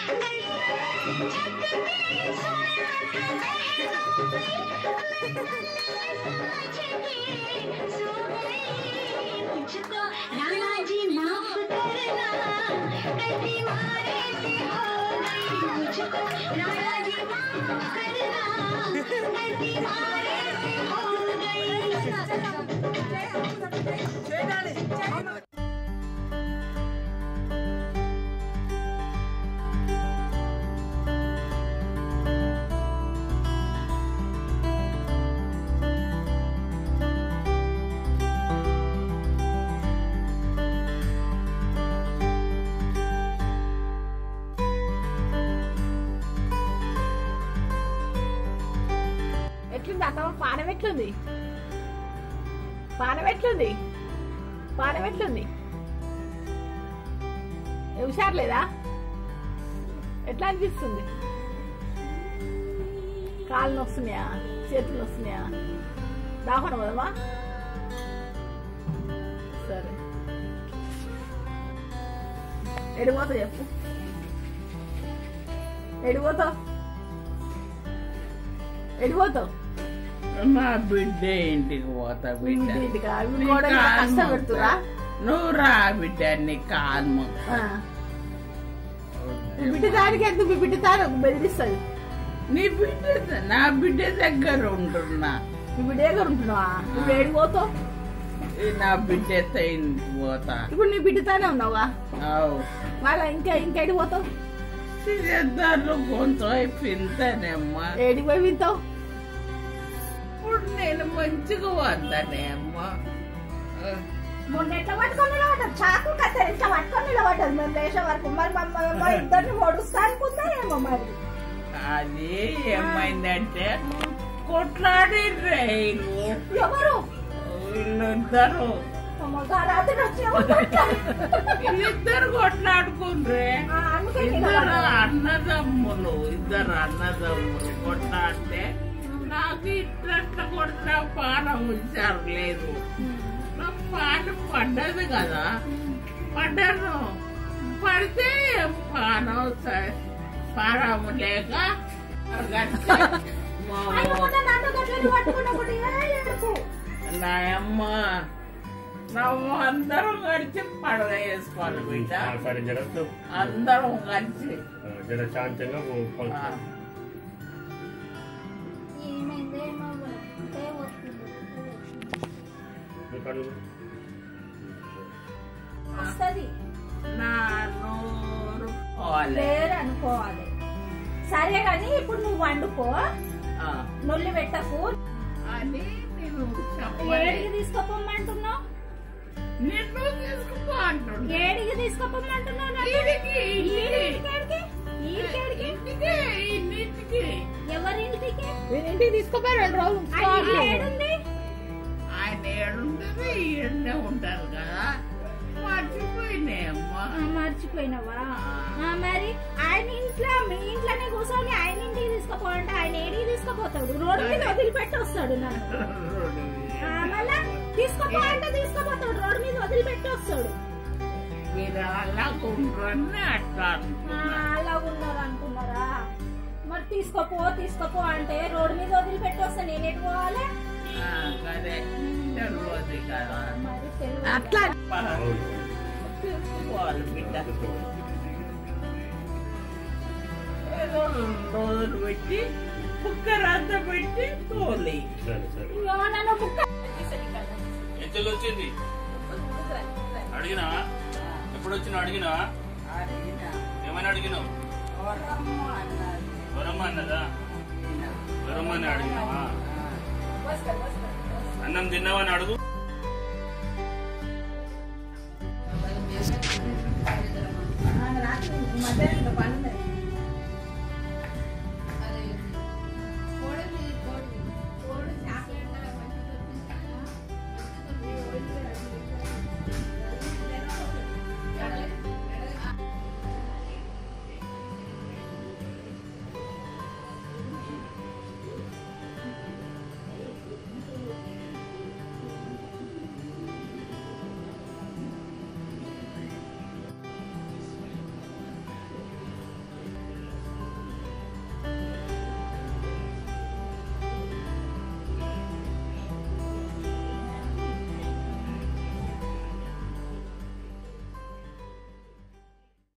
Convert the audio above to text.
राणा जी माफ करना कभी मारे से हो गई मुझको राणा जी माफ करना कभी मारे से हो गई ఎట్లుంది అత్తమ్మ పానం ఎట్లుంది పానం ఎట్లుంది పానం ఎట్లుంది హుషారు లేదా ఎట్లా అనిపిస్తుంది కాళ్ళు వస్తున్నాయా చేతులు వస్తున్నాయా దాహనం కదమ్మా సరే ఎడిపోతావు చెప్పు ఎడిపోతావు ఎడిపోతావు నా బిడ్డ ఇంటికి పోతా బిడ్డ ఇంటికా? నీ గోడ మీద కాలు కష్టపెడుతురా? మొక్తా. నువ్వు రా బిడ్డ నీ కాలు మొక్తా. ఆ. మీ బిడ్డ దానికి ఎందుకు మీ బిడ్డ తాను బెదిరిస్తుంది నీ బిడ్డ నా బిడ్డ దగ్గర ఉంటున్నా మీ బిడ్డ దగ్గర ఉంటున్నావా నువ్వు ఏడికి పోతావు ఈ నా బిడ్డ ఇంటికి పోతా ఇప్పుడు నీ బిడ్డతానే ఉన్నావా అవు మళ్ళా ఇంకా ఇంకా ఏడికి పోతావు సిద్ధర్లు కొంచెం అయిపోయిందనేమ్మా ఏడికి పోయి వింటావు ఇప్పుడు నేను మంచిగా వద్దానే అమ్మా మొన్న ఎట్లా పట్టుకొని నిలబడ్డారు చాకు కట్టారు ఇట్లా పట్టుకొని నిలబడ్డారు మేము లేచే వరకు మరి మమ్మల్ని మా ఇద్దరిని పొడుస్తా అనుకుందా ఏమో మరి అది ఏమైందంటే కొట్లాడి వీళ్ళు ఎవరు వీళ్ళిద్దరు అమ్మ, రాత్రి వచ్చి ఎవరు కొట్టారు? వీళ్ళిద్దరు కొట్లాడుకుండ్రే ఆ, అందుకే ఇద్దరు నిలబడ్డారు. అన్నదమ్ములు ఇద్దరు అన్నదమ్ములు కొట్లాడితే నాకు ఇట్లా కొట్టిన పానం ఉంచారు లేదు నా పానం పడ్డది కదా పడ్డాను పడితే పానం స- పానము లేక గట్టి మా అనుకుంటే నన్ను గట్లని పట్టుకున్నప్పుడు ఏ ఏడుపు. నాయమ్మ నువ్వు అందరం కలిసి పడవ వేసుకోవాలి బిడ్డ సరే జరగదు అందరం కలిసి జర శాంతంగా ఆ, ఏమైందేమో అంటే వస్తుంది వస్తది నా నోరు పోలే. పేరు అనుకోవాలి సరే కానీ ఇప్పుడు నువ్వు వండుకో ఆ, నొల్లి పెట్టకు అని నేను ఏడికి చెప్పలేదు తీసుకోపోమంటున్నావు నిన్ను తీసుకుపో అంటున్నా ఏడికి తీసుకోపోమంటున్నావు నన్ను? ఈడికి, ఈడికి. ఈడికేడికి? ఈడికేడికి? ఇంటికి ఇన్నింటికి ఎవరింటికి ఇంటికి తీసుకోపోయి రెండు రోజులు ఏడుంది ఆయన ఏడుంటుంది ఈడనే ఉంటారు కదా మర్చిపోయినాయి అమ్మా ఆ, మర్చిపోయినావా ఆ, మరి ఆయన ఇంట్లో మీ ఇంట్లోనే కూర్చొని ఆయన ఇంటికి తీసుకుపోవాలంటే ఆయన ఏడికి తీసుకుపోతాడు రోడ్డు మీద వదిలిపెట్టి వస్తాడు నన్ను ఆ, మళ్ళా తీసుకుపోవాలంటే తీసుకుపోతాడు రోడ్డు మీద వదిలిపెట్టి వస్తాడు మీరు అలా ఉండరని అట్లా ఆ, అనుకున్నా అలా ఉన్నారు అనుకున్నారా మరి తీసుకోపో తీసుకోపో అంటే రోడ్డు మీద వదిలిపెట్టి వస్తా నేను ఎటు పోవాలి ఆ, అదే తెలియదు కదా మరి తెలియదు. అట్లా తీసుకోవాలి బిడ్డ ఏదో రెండు రోజులు పెట్టి కుక్కర్ అంతా పెట్టి తోలి సరే సరే ఇయ్యో, నన్ను బుక్క ఎంతలో వచ్చింది అడిగినా ఎప్పుడు వచ్చినా అడిగినా ఏమైనా అడిగినావు వరమ్మ అన్నదా వరమ్మ అని అడిగినావా అన్నం తిన్నావని అడుగు రాత్రి మధ్యాహ్నం పనుంది